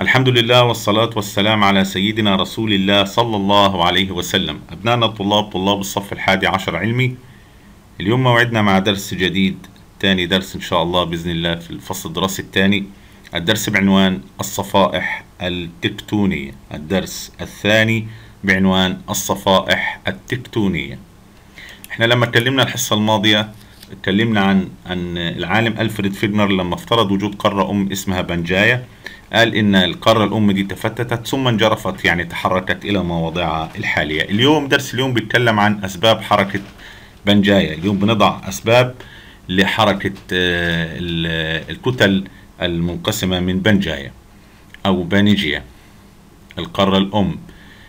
الحمد لله والصلاة والسلام على سيدنا رسول الله صلى الله عليه وسلم أبنائنا الطلاب طلاب الصف الحادي عشر علمي اليوم موعدنا مع درس جديد تاني درس إن شاء الله بإذن الله في الفصل الدراسي الثاني الدرس بعنوان الصفائح التكتونية الدرس الثاني بعنوان الصفائح التكتونية احنا لما اتكلمنا الحصة الماضية اتكلمنا عن عن العالم ألفريد فيجنر لما افترض وجود قارة أم اسمها بنجايا قال إن القارة الأم دي تفتتت ثم انجرفت يعني تحركت إلى مواضعها الحالية اليوم درس اليوم بيتكلم عن أسباب حركة بنجايا اليوم بنضع أسباب لحركة آه، ال- الكتل المنقسمة من بنجايا أو بانيجيا القارة الأم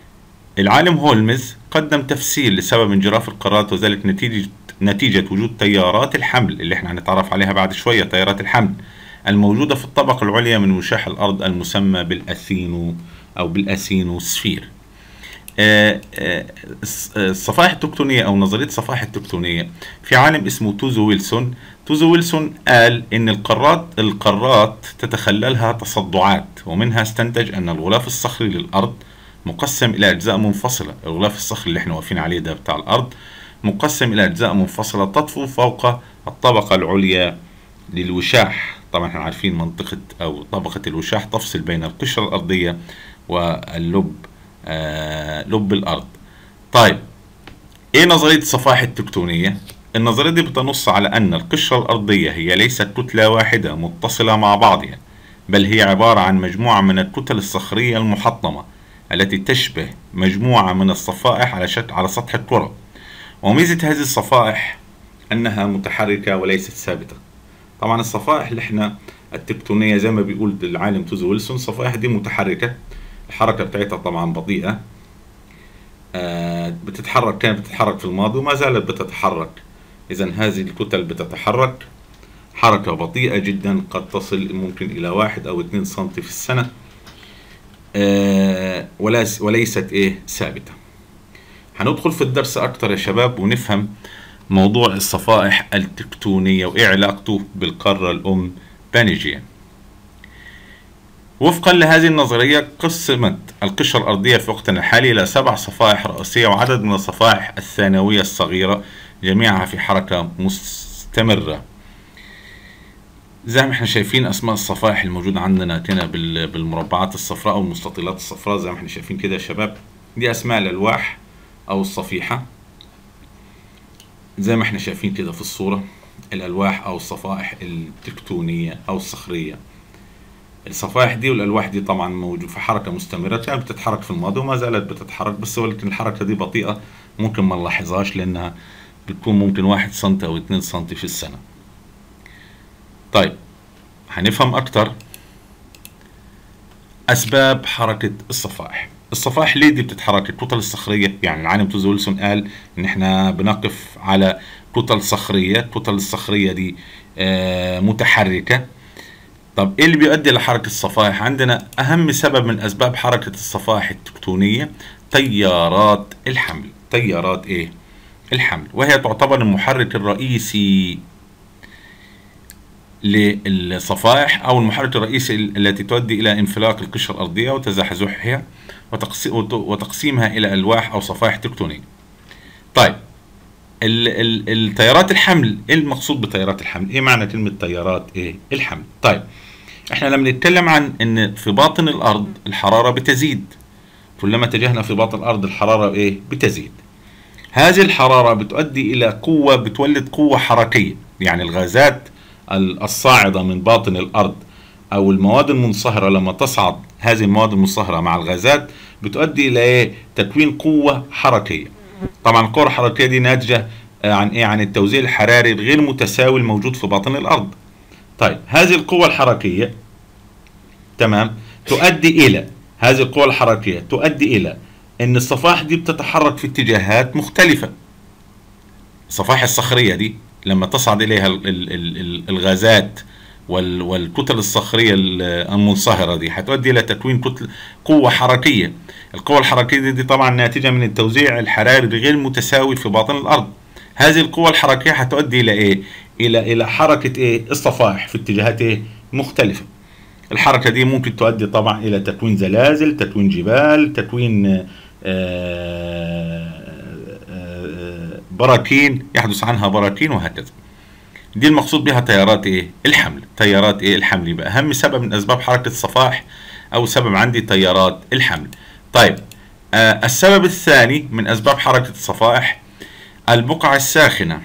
العالم هولمز قدم تفسير لسبب انجراف القارات وذلك نتيجة نتيجة وجود تيارات الحمل اللي احنا هنتعرف عليها بعد شوية تيارات الحمل الموجودة في الطبقة العليا من وشاح الأرض المسمى بالأثينو أو بالأثينوسفير آه، آه، الص- آه، الصفائح التكتونية أو نظرية الصفائح التكتونية في عالم اسمه توزو ويلسون توزو ويلسون قال إن القارات القارات تتخللها تصدعات ومنها استنتج أن الغلاف الصخري للأرض مقسم إلى أجزاء منفصلة الغلاف الصخري اللي احنا واقفين عليه ده بتاع الأرض مقسم إلى أجزاء منفصلة تطفو فوق الطبقة العليا للوشاح طبعا احنا عارفين منطقة أو طبقة الوشاح تفصل بين القشرة الأرضية واللب آه لب الأرض طيب ايه نظرية الصفائح التكتونية؟ النظرية دي بتنص على أن القشرة الأرضية هي ليست كتلة واحدة متصلة مع بعضها بل هي عبارة عن مجموعة من الكتل الصخرية المحطمة التي تشبه مجموعة من الصفائح على شكل على سطح الكرة وميزة هذه الصفائح أنها متحركة وليست ثابتة طبعا الصفائح اللي احنا التكتونية زي ما بيقول العالم توزو ويلسون الصفائح دي متحركة الحركة بتاعتها طبعا بطيئة آه، بتتحرك كانت بتتحرك في الماضي وما زالت بتتحرك إذا هذه الكتل بتتحرك حركة بطيئة جدا قد تصل ممكن إلى واحد أو اتنين سنتي في السنة آه، وليس- وليست إيه ثابتة هندخل في الدرس أكتر يا شباب ونفهم موضوع الصفائح التكتونية وإيه علاقته بالقارة الأم بانيجيا وفقا لهذه النظرية قسمت القشرة الأرضية في وقتنا الحالي إلى سبع صفائح رئيسية وعدد من الصفائح الثانوية الصغيرة جميعها في حركة مستمرة زي ما احنا شايفين أسماء الصفائح الموجودة عندنا هنا بال- بالمربعات الصفراء أو المستطيلات الصفراء زي ما احنا شايفين كده يا شباب دي أسماء الألواح أو الصفيحة زي ما احنا شايفين كده في الصورة الألواح أو الصفائح التكتونية أو الصخرية الصفائح دي والالواح دي طبعا موجود في حركه مستمره كانت بتتحرك في الماضي وما زالت بتتحرك بس ولكن الحركه دي بطيئه ممكن ما نلاحظهاش لانها بتكون ممكن واحد سنتي او اتنين سنتي في السنه طيب هنفهم اكتر اسباب حركه الصفائح الصفائح ليه دي بتتحرك الكتل الصخريه يعني العالم توزو ويلسون قال ان احنا بنقف على كتل صخريه الكتل الصخريه دي آه، متحركه طب ايه اللي بيؤدي لحركة الصفائح؟ عندنا أهم سبب من أسباب حركة الصفائح التكتونية تيارات الحمل، تيارات ايه؟ الحمل، وهي تعتبر المحرك الرئيسي للصفائح أو المحرك الرئيسي ال- التي تؤدي إلى انفلاق القشرة الأرضية وتزحزحها وتقسي- وت- وتقسيمها إلى ألواح أو صفائح تكتونية. طيب ال ال التيارات الحمل ايه المقصود بتيارات الحمل ايه معنى كلمة تيارات ايه الحمل طيب احنا لما نتكلم عن ان في باطن الارض الحرارة بتزيد كلما اتجهنا في باطن الارض الحرارة ايه بتزيد هذه الحرارة بتؤدي الى قوة بتولد قوة حركية يعني الغازات ال- الصاعدة من باطن الارض او المواد المنصهرة لما تصعد هذه المواد المنصهرة مع الغازات بتؤدي الى ايه تكوين قوة حركية طبعا القوة الحركية دي ناتجة آه، عن ايه عن التوزيع الحراري الغير متساوي الموجود في باطن الارض طيب هذه القوة الحركية تمام تؤدي الى هذه القوة الحركية تؤدي الى ان الصفائح دي بتتحرك في اتجاهات مختلفة الصفائح الصخرية دي لما تصعد اليها ال- ال- ال- ال- الغازات وال- والكتل الصخرية ال- المنصهرة دي هتؤدي إلى تكوين كتل قوة حركية القوة الحركية دي, دي طبعا ناتجة من التوزيع الحراري الغير متساوي في باطن الأرض هذه القوة الحركية هتؤدي إلى إيه؟ إلى إلى حركة إيه؟ الصفائح في اتجاهات إيه؟ مختلفة الحركة دي ممكن تؤدي طبعا إلى تكوين زلازل تكوين جبال تكوين آه، آه، آه، براكين يحدث عنها براكين وهكذا دي المقصود بها تيارات ايه الحمل تيارات ايه الحمل يبقى اهم سبب من اسباب حركة الصفائح او سبب عندي تيارات الحمل طيب آه السبب الثاني من اسباب حركة الصفائح البقعة الساخنة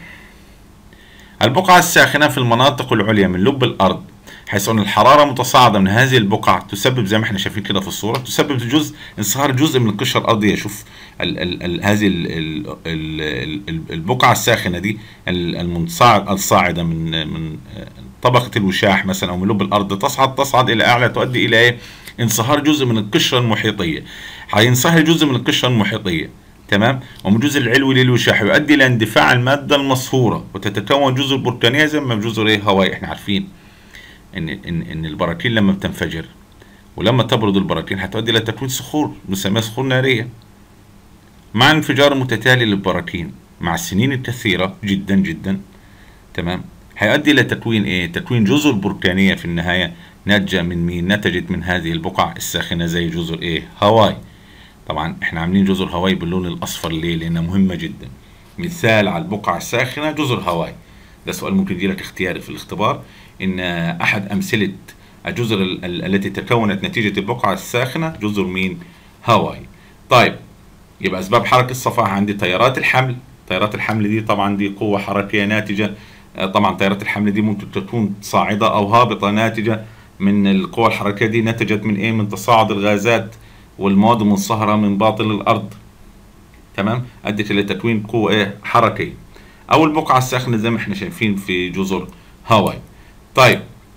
البقعة الساخنة في المناطق العليا من لب الارض حيث ان الحراره متصاعده من هذه البقع تسبب زي ما احنا شايفين كده في الصوره تسبب جزء انصهار جزء من القشره الارضيه شوف ال ال ال هذه ال ال ال البقعه الساخنه دي المنصاعد الصاعده من من طبقه الوشاح مثلا او من لب الارض تصعد تصعد الى اعلى تؤدي الى ايه؟ انصهار جزء من القشره المحيطيه هينصهر جزء من القشره المحيطيه تمام ومن الجزء العلوي للوشاح يؤدي الى اندفاع الماده المصهوره وتتكون جزر بركانيه زي ما جزر ايه هواي احنا عارفين ان ان ان البراكين لما بتنفجر ولما تبرد البراكين هتؤدي الى تكوين صخور بنسميها صخور ناريه مع انفجار متتالي للبراكين مع السنين الكثيره جدا جدا تمام هيؤدي الى تكوين ايه تكوين جزر بركانيه في النهايه ناتجه من مين نتجت من هذه البقع الساخنه زي جزر ايه هاواي طبعا احنا عاملين جزر هاواي باللون الاصفر ليه لانها مهمه جدا مثال على البقعه الساخنه جزر هاواي ده سؤال ممكن يجي لك اختياري في الاختبار ان احد امثله الجزر التي تكونت نتيجه البقعه الساخنه جزر مين هاواي طيب يبقى اسباب حركه الصفائح عندي تيارات الحمل تيارات الحمل دي طبعا دي قوه حركيه ناتجه آه، طبعا تيارات الحمل دي ممكن تكون صاعده او هابطه ناتجه من القوى الحركيه دي نتجت من ايه من تصاعد الغازات والمواد المنصهره من باطن الارض تمام ادت الى تكوين قوه ايه حركيه او البقعه الساخنه زي ما احنا شايفين في جزر هاواي طيب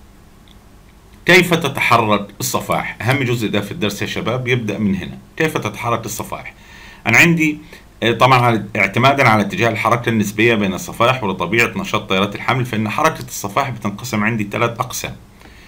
كيف تتحرك الصفائح اهم جزء ده في الدرس يا شباب يبدا من هنا كيف تتحرك الصفائح انا عندي آه، طبعا اعتمادا على اتجاه الحركه النسبيه بين الصفائح ولطبيعه نشاط تيارات الحمل فان حركه الصفائح بتنقسم عندي ثلاث اقسام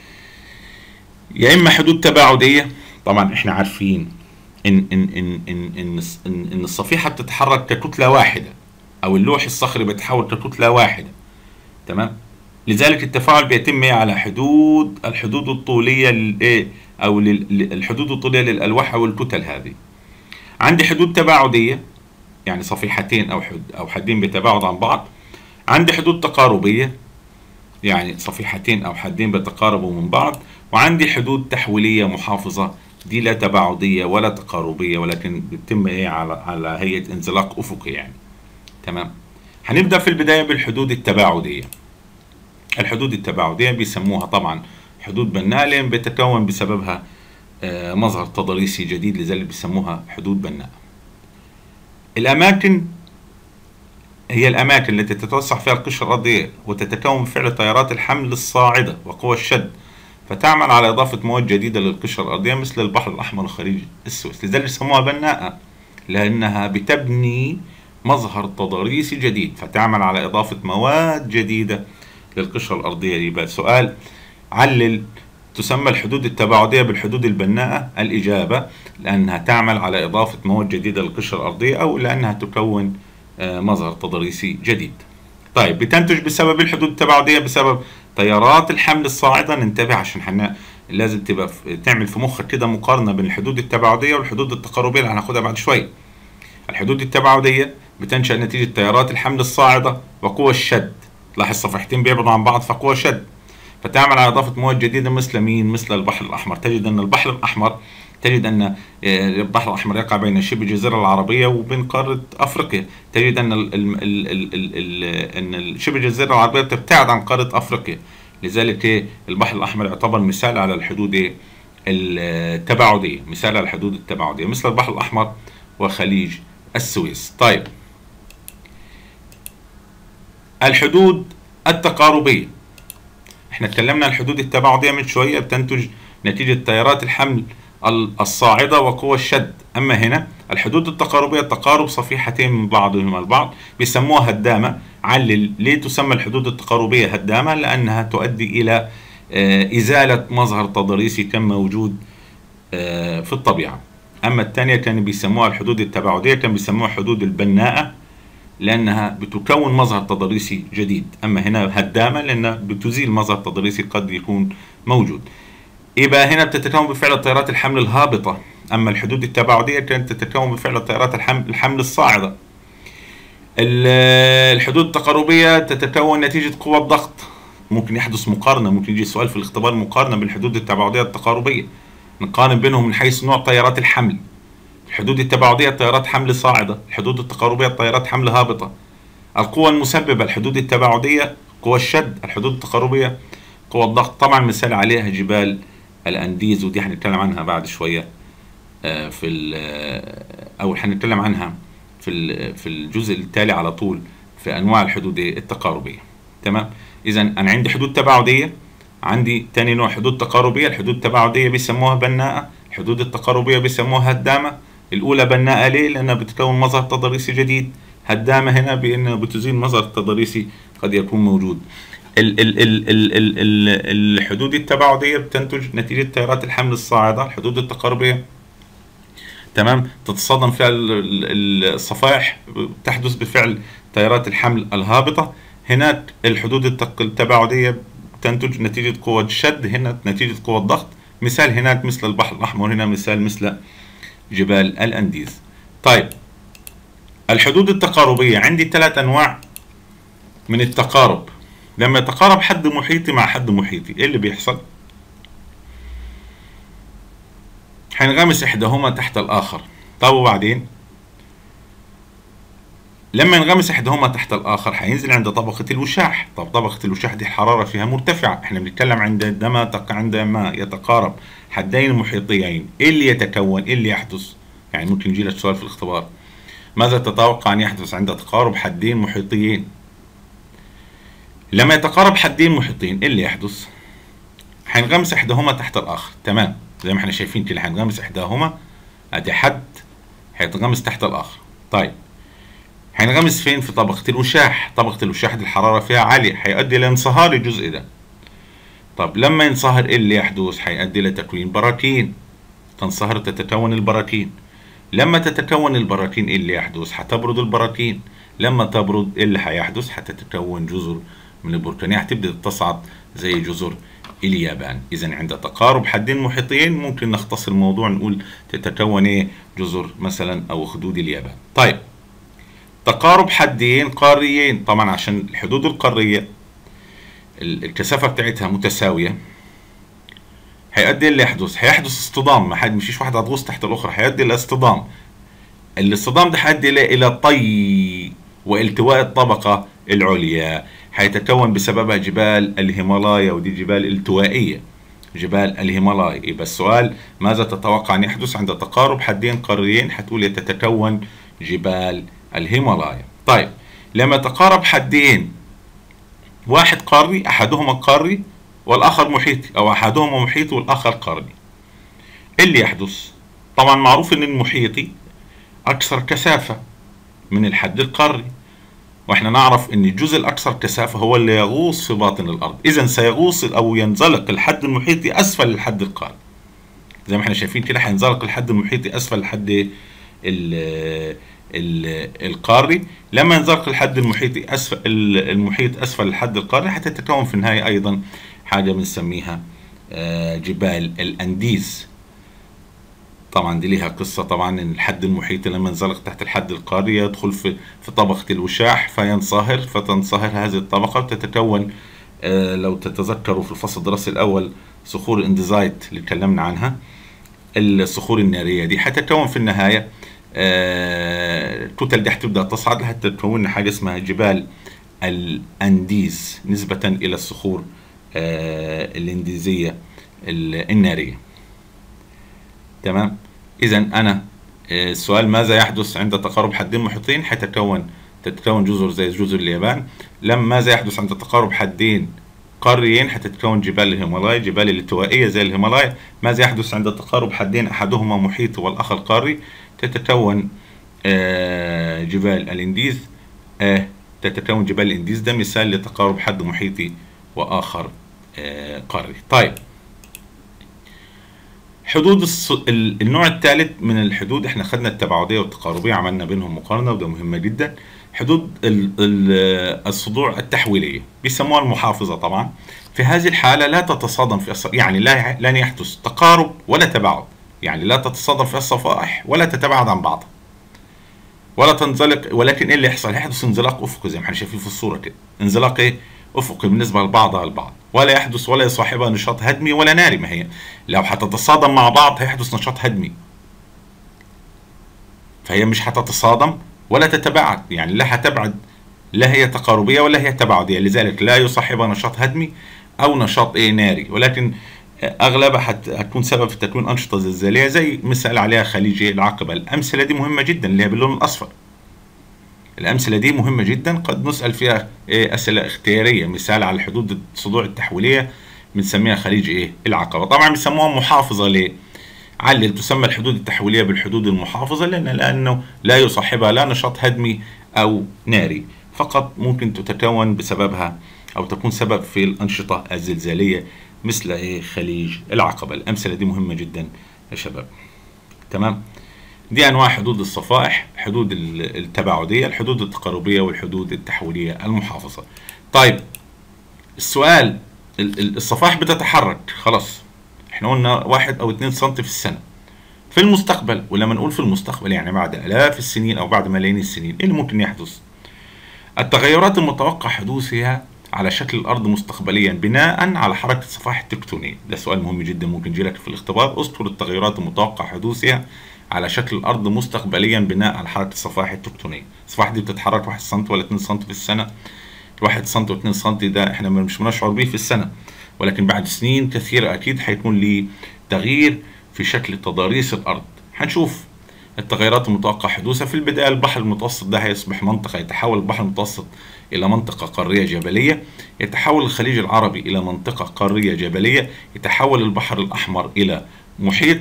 يا اما حدود تباعديه طبعا احنا عارفين ان ان ان ان ان, إن, إن الصفيحه بتتحرك ككتله واحده او اللوح الصخري بيتحول ككتله واحده تمام لذلك التفاعل بيتم على حدود الحدود الطوليه للايه او الحدود الطوليه للالواح او الكتل هذه عندي حدود تباعديه يعني صفيحتين او حد او حدين بتباعد عن بعض عندي حدود تقاربيه يعني صفيحتين او حدين بيتقاربوا من بعض وعندي حدود تحويليه محافظه دي لا تباعديه ولا تقاربيه ولكن بتتم ايه على على هيئه انزلاق افقي يعني تمام هنبدا في البدايه بالحدود التباعديه الحدود التباعدية بيسموها طبعا حدود بناء لأن بتكون بسببها آه، مظهر تضاريسي جديد لذلك بيسموها حدود بناء الأماكن هي الأماكن التي تتوسع فيها القشرة الأرضية وتتكون بفعل تيارات الحمل الصاعدة وقوى الشد فتعمل على إضافة مواد جديدة للقشرة الأرضية مثل البحر الأحمر وخليج السويس لذلك يسموها بناءة لأنها بتبني مظهر تضاريسي جديد فتعمل على إضافة مواد جديدة للقشرة الأرضية يبقى سؤال علل تسمى الحدود التباعدية بالحدود البناءة الإجابة لأنها تعمل على إضافة مواد جديدة للقشرة الأرضية أو لأنها تكون آه، مظهر تضاريسي جديد طيب بتنتج بسبب الحدود التباعدية بسبب تيارات الحمل الصاعدة ننتبه عشان حنا لازم تبقى تعمل في مخك كده مقارنة بين الحدود التباعدية والحدود التقاربية اللي هناخدها بعد شوية الحدود التباعدية بتنشأ نتيجة تيارات الحمل الصاعدة وقوى الشد لاحظ صفحتين بيبعدوا عن بعض فقوة شد فتعمل على إضافة مواد جديدة مثل مين؟ مثل البحر الأحمر تجد أن البحر الأحمر تجد أن آه، البحر الأحمر يقع بين شبه الجزيرة العربية وبين قارة أفريقيا تجد أن ال ال ال ال ال أن شبه الجزيرة العربية تبتعد عن قارة أفريقيا لذلك إيه البحر الأحمر يعتبر مثال على الحدود إيه التباعدية مثال على الحدود التباعدية مثل البحر الأحمر وخليج السويس طيب الحدود التقاربية احنا اتكلمنا عن الحدود التباعدية من شوية بتنتج نتيجة تيارات الحمل الصاعدة وقوى الشد أما هنا الحدود التقاربية تقارب صفيحتين من بعضهما البعض بيسموها هدامة علل ليه تسمى الحدود التقاربية هدامة لأنها تؤدي إلى آه، إزالة مظهر تضاريسي كان موجود آه، في الطبيعة أما الثانية كانوا بيسموها الحدود التباعدية كان بيسموها حدود البناءة لأنها بتكون مظهر تضاريسي جديد أما هنا هدامة لأنها بتزيل مظهر تضاريسي قد يكون موجود يبقى هنا بتتكون بفعل الطيارات الحمل الهابطة أما الحدود التباعدية كانت تتكون بفعل الطيارات الحمل, الحمل الصاعدة الحدود التقاربية تتكون نتيجة قوة ضغط ممكن يحدث مقارنة ممكن يجي سؤال في الاختبار مقارنة بين الحدود التباعدية التقاربية نقارن بينهم من حيث نوع طيارات الحمل الحدود التباعدية طيارات حمل صاعدة الحدود التقاربية طيارات حمل هابطة القوى المسببة الحدود التباعدية قوى الشد الحدود التقاربية قوى الضغط طبعا مثال عليها جبال الانديز ودي هنتكلم عنها بعد شوية آه، في آه، او هنتكلم عنها في في الجزء التالي على طول في انواع الحدود التقاربيه تمام اذا انا عندي حدود تباعديه عندي تاني نوع حدود تقاربيه الحدود التباعديه بيسموها بناءه الحدود التقاربيه بيسموها هدامه الاولى بناءه ليه لانها بتكون مظهر تضاريسي جديد هدامه هنا بانها بتزيل مظهر تضاريسي قد يكون موجود ال ال ال ال ال ال الحدود التباعديه بتنتج نتيجه تيارات الحمل الصاعده الحدود التقاربيه تمام تتصادم فيها الصفائح تحدث بفعل تيارات الحمل الهابطة هناك الحدود التباعدية تنتج نتيجة قوة الشد هنا نتيجة قوة الضغط مثال هناك مثل البحر الأحمر هنا مثال مثل جبال الأنديز طيب الحدود التقاربية عندي ثلاث أنواع من التقارب لما يتقارب حد محيطي مع حد محيطي ايه اللي بيحصل حينغمس إحداهما تحت الآخر طب وبعدين لما ينغمس إحداهما تحت الآخر حينزل عند طبقة الوشاح طب طبقة الوشاح دي الحرارة فيها مرتفعة احنا بنتكلم عندما عندما يتقارب حدين محيطيين ايه اللي يتكون ايه اللي يحدث يعني ممكن يجي لك سؤال في الاختبار ماذا تتوقع أن يحدث عند تقارب حدين محيطيين لما يتقارب حدين محيطين ايه اللي يحدث حينغمس إحداهما تحت الآخر تمام زي ما احنا شايفين كده هنغمس احداهما ادي حد هيتغمس تحت الاخر طيب هينغمس فين في طبقة الوشاح طبقة الوشاح دي الحرارة فيها عالية هيؤدي إلى انصهار الجزء ده طب لما ينصهر ايه اللي يحدث هيؤدي إلى تكوين براكين تنصهر تتكون البراكين لما تتكون البراكين ايه اللي يحدث هتبرد البراكين لما تبرد ايه اللي هيحدث هتتكون جزر من البركانية هتبدأ تصعد زي جزر اليابان إذا عند تقارب حدين محيطين ممكن نختصر الموضوع نقول تتكون إيه جزر مثلا أو خدود اليابان طيب تقارب حدين قاريين طبعا عشان الحدود القارية الكثافة بتاعتها متساوية هيؤدي اللي يحدث هيحدث اصطدام ما حد مشيش واحدة هتغوص تحت الأخرى هيؤدي إلى اصطدام الاصطدام ده هيؤدي إلى طي والتواء الطبقة العليا حيتكون بسببها جبال الهيمالايا ودي جبال التوائية جبال الهيمالايا يبقى السؤال ماذا تتوقع أن يحدث عند تقارب حدين قاريين حتقول تتكون جبال الهيمالايا طيب لما تقارب حدين واحد قاري أحدهما قاري والآخر محيطي أو أحدهما محيطي والآخر قاري إيه اللي يحدث طبعا معروف أن المحيطي أكثر كثافة من الحد القاري واحنا نعرف ان الجزء الاكثر كثافه هو اللي يغوص في باطن الارض اذا سيغوص او ينزلق الحد المحيطي اسفل الحد القاري زي ما احنا شايفين كده هينزلق الحد المحيطي اسفل الحد القاري لما ينزلق الحد المحيطي اسفل المحيط اسفل الحد القاري حتتكون في النهايه ايضا حاجه بنسميها آه، جبال الانديز طبعا دي ليها قصة طبعا ان الحد المحيطي لما ينزلق تحت الحد القاري يدخل في في طبقة الوشاح فينصهر فتنصهر هذه الطبقة وتتكون آه لو تتذكروا في الفصل الدراسي الأول صخور الانديزايت اللي اتكلمنا عنها الصخور النارية دي حتتكون في النهاية آه الكتل دي هتبدأ تصعد حتى تكون حاجة اسمها جبال الأنديز نسبة إلى الصخور آه الانديزية النارية تمام اذا انا آه، السؤال ماذا يحدث عند تقارب حدين محيطين حيتكون تتكون جزر زي جزر اليابان لما ماذا يحدث عند تقارب حدين قاريين حتتكون جبال الهيمالايا جبال الالتوائية زي الهيمالايا ماذا يحدث عند تقارب حدين أحدهما محيط والآخر قاري تتكون آه، جبال الانديز آه، تتكون جبال الانديز ده مثال لتقارب حد محيطي وآخر قاري طيب حدود الص... النوع الثالث من الحدود احنا خدنا التباعديه والتقاربيه عملنا بينهم مقارنه وده مهمه جدا حدود ال... ال... الصدوع التحويليه بيسموها المحافظه طبعا في هذه الحالة لا تتصادم في الص... يعني لا لن يحدث تقارب ولا تباعد يعني لا تتصادم في الصفائح ولا تتباعد عن بعضها ولا تنزلق ولكن ايه اللي يحصل؟ هيحدث انزلاق افقي زي ما احنا شايفين في الصورة كده انزلاق ايه؟ افقي بالنسبة لبعضها البعض ولا يحدث ولا يصاحبها نشاط هدمي ولا ناري ما هي لو هتتصادم مع بعض هيحدث نشاط هدمي فهي مش هتتصادم ولا تتباعد يعني لا هتبعد لا هي تقاربية ولا هي تباعدية لذلك لا يصاحبها نشاط هدمي أو نشاط إيه ناري ولكن أغلبها حت هتكون سبب في تكوين أنشطة زلزالية زي مثال عليها خليج العقبة الأمثلة دي مهمة جدا اللي هي باللون الأصفر الأمثلة دي مهمة جدا قد نسأل فيها إيه أسئلة اختيارية مثال على الحدود الصدوع التحويلية بنسميها خليج إيه العقبة طبعا بيسموها محافظة ليه علل تسمى الحدود التحويلية بالحدود المحافظة لأن لأنه لا يصاحبها لا نشاط هدمي أو ناري فقط ممكن تتكون بسببها أو تكون سبب في الأنشطة الزلزالية مثل إيه خليج العقبة الأمثلة دي مهمة جدا يا شباب تمام دي أنواع حدود الصفائح حدود التباعدية الحدود التقاربية والحدود التحويلية المحافظة طيب السؤال الصفائح بتتحرك خلاص احنا قلنا واحد او اتنين سنتي في السنة في المستقبل ولما نقول في المستقبل يعني بعد الاف السنين او بعد ملايين السنين ايه اللي ممكن يحدث التغيرات المتوقع حدوثها على شكل الارض مستقبليا بناء على حركه الصفائح التكتونيه ده سؤال مهم جدا ممكن يجي لك في الاختبار اذكر التغيرات المتوقع حدوثها على شكل الارض مستقبليا بناء على حركه الصفائح التكتونيه الصفائح دي بتتحرك 1 سم ولا 2 سم في السنه 1 سم و2 سم ده احنا مش بنشعر بيه في السنه ولكن بعد سنين كثيرة أكيد هيكون لي تغيير في شكل تضاريس الأرض هنشوف التغيرات المتوقع حدوثها في البداية البحر المتوسط ده هيصبح منطقة يتحول البحر المتوسط إلى منطقة قارية جبلية يتحول الخليج العربي إلى منطقة قارية جبلية يتحول البحر الأحمر إلى محيط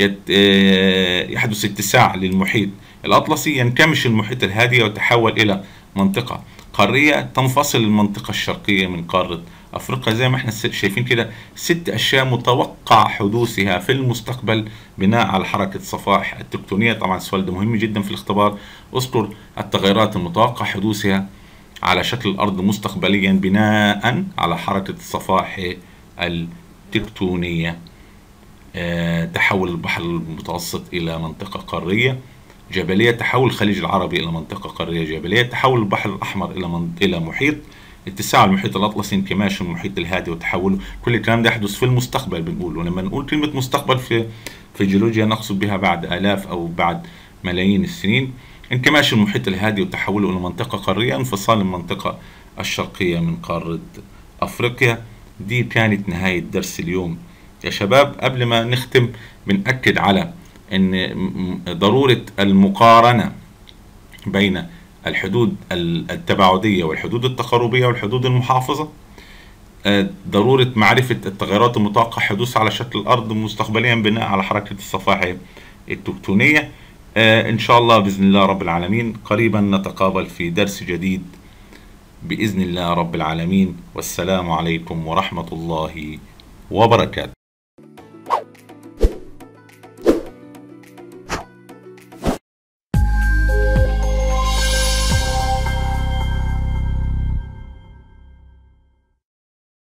يحدث اتساع للمحيط الأطلسي ينكمش المحيط الهادي ويتحول إلى منطقة قارية تنفصل المنطقة الشرقية من قارة افريقيا زي ما احنا شايفين كده ست اشياء متوقع حدوثها في المستقبل بناء على حركه الصفائح التكتونيه طبعا السؤال ده مهم جدا في الاختبار اذكر التغيرات المتوقع حدوثها على شكل الارض مستقبليا بناء على حركه الصفائح التكتونيه أه تحول البحر المتوسط الى منطقه قاريه جبليه تحول الخليج العربي الى منطقه قاريه جبليه تحول البحر الاحمر الى من... الى محيط اتساع المحيط الأطلسي انكماش المحيط الهادي وتحوله كل الكلام ده يحدث في المستقبل بنقول ولما نقول كلمة مستقبل في في الجيولوجيا نقصد بها بعد آلاف أو بعد ملايين السنين انكماش المحيط الهادي وتحوله إلى منطقة قارية انفصال المنطقة الشرقية من قارة أفريقيا دي كانت نهاية درس اليوم يا شباب قبل ما نختم بنأكد على أن ضرورة المقارنة بين الحدود التباعدية والحدود التقاربية والحدود المحافظة ضرورة معرفة التغيرات المتوقع حدوثها على شكل الأرض مستقبليا بناء على حركة الصفائح التكتونية إن شاء الله بإذن الله رب العالمين قريبا نتقابل في درس جديد بإذن الله رب العالمين والسلام عليكم ورحمة الله وبركاته